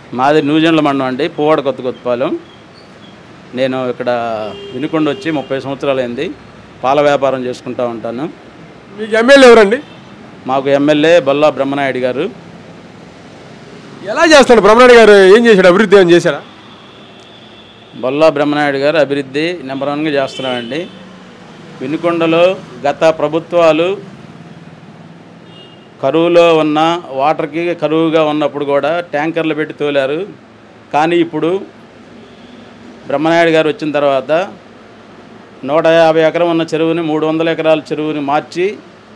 మాది న్యూజిలాండ్ మండలం అండి పువ్వాడ కొత్త కొత్తపాలెం నేను ఇక్కడ వినుకొండ వచ్చి ముప్పై సంవత్సరాలైంది పాల వ్యాపారం చేసుకుంటూ ఉంటాను మీకు ఎమ్మెల్యే ఎవరండి మాకు ఎమ్మెల్యే బొల్లా బ్రహ్మనాయుడు గారు ఎలా చేస్తాడు బ్రహ్మనాయుడు గారు ఏం చేశాడు అభివృద్ధి ఏం చేశాడా బొల్లా బ్రహ్మనాయుడు గారు అభివృద్ధి నెంబర్ వన్గా చేస్తున్నామండి వినుకొండలో గత ప్రభుత్వాలు కరువులో ఉన్న వాటర్కి కరువుగా ఉన్నప్పుడు కూడా ట్యాంకర్లు పెట్టి తోలారు కానీ ఇప్పుడు బ్రహ్మనాయుడు గారు వచ్చిన తర్వాత నూట యాభై ఎకరం ఉన్న చెరువుని మూడు వందల ఎకరాల చెరువుని మార్చి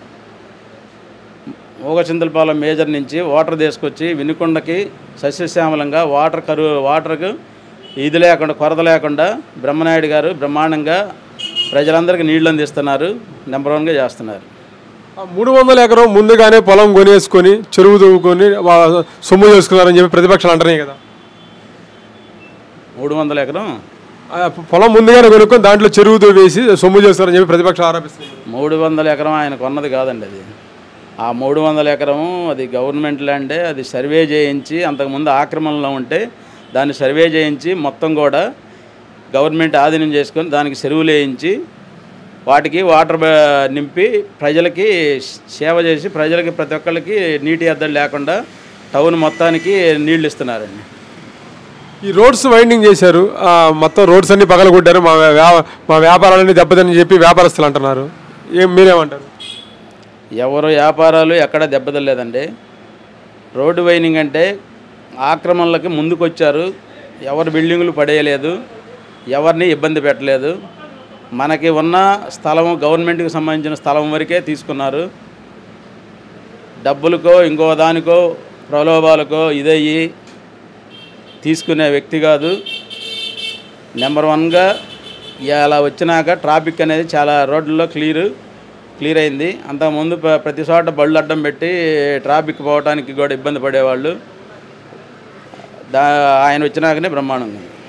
ఊగచింతలపాలెం మేజర్ నుంచి వాటర్ తీసుకొచ్చి వినుకొండకి సస్యశ్యామలంగా వాటర్ కరువు వాటర్కు ఇది లేకుండా కొరత లేకుండా బ్రహ్మనాయుడు గారు బ్రహ్మాండంగా ప్రజలందరికీ నీళ్లు అందిస్తున్నారు నెంబర్ వన్గా చేస్తున్నారు ఆ మూడు వందల ఎకరం ముందుగానే పొలం కొనేసుకొని చెరువు తవ్వుకొని వా- సొమ్ము చేసుకున్నారని చెప్పి ప్రతిపక్షాలు అంటున్నాయి కదా మూడు వందల ఎకరం ఆ పొలం ముందుగానే కొనుక్కొని దాంట్లో చెరువు తవ్వేసి సొమ్ము చేస్తారని చెప్పి ప్రతిపక్షాలు ఆరోపిస్తున్నాయి మూడు వందల ఎకరం ఆయన కొన్నది కాదండి అది ఆ మూడు వందల ఎకరము అది గవర్నమెంట్ ల్యాండే అది సర్వే చేయించి అంతకుముందు ఆక్రమణలో ఉంటే దాన్ని సర్వే చేయించి మొత్తం కూడా గవర్నమెంట్ ఆధీనం చేసుకొని దానికి చెరువులు వేయించి వాటికి వాటర్ బ- నింపి ప్రజలకి సేవ చేసి ప్రజలకి ప్రతి ఒక్కళ్ళకి నీటి ఎద్దడి లేకుండా టౌన్ మొత్తానికి నీళ్ళు ఇస్తున్నారండి ఈ రోడ్స్ వైండింగ్ చేశారు ఆ, మొత్తం రోడ్స్ అన్ని పగలగొట్టారు మా వ్యా- మా వ్యాపారాలన్నీ దెబ్బతిని చెప్పి వ్యాపారస్తులు అంటున్నారు ఏం మీరేమంటారు ఎవరు వ్యాపారాలు ఎక్కడ దెబ్బతిలేదండి రోడ్డు వైనింగ్ అంటే ఆక్రమణలకి ముందుకొచ్చారు ఎవరు బిల్డింగులు పడేయలేదు ఎవరిని ఇబ్బంది పెట్టలేదు మనకి ఉన్న స్థలం గవర్నమెంట్కి సంబంధించిన స్థలం వరకే తీసుకున్నారు డబ్బులకో ఇంకో దానికో ప్రలోభాలకో ఇదయ్యి తీసుకునే వ్యక్తి కాదు నెంబర్ వన్గా ఇలా వచ్చినాక ట్రాఫిక్ అనేది చాలా రోడ్లలో క్లియర్ క్లియర్ అయింది అంతకుముందు ప్ర- ప్రతి చోట బళ్ళు అడ్డం పెట్టి ట్రాఫిక్ పోవడానికి కూడా ఇబ్బంది పడేవాళ్ళు దా ఆయన వచ్చినాకనే బ్రహ్మాండంగా ఉంది.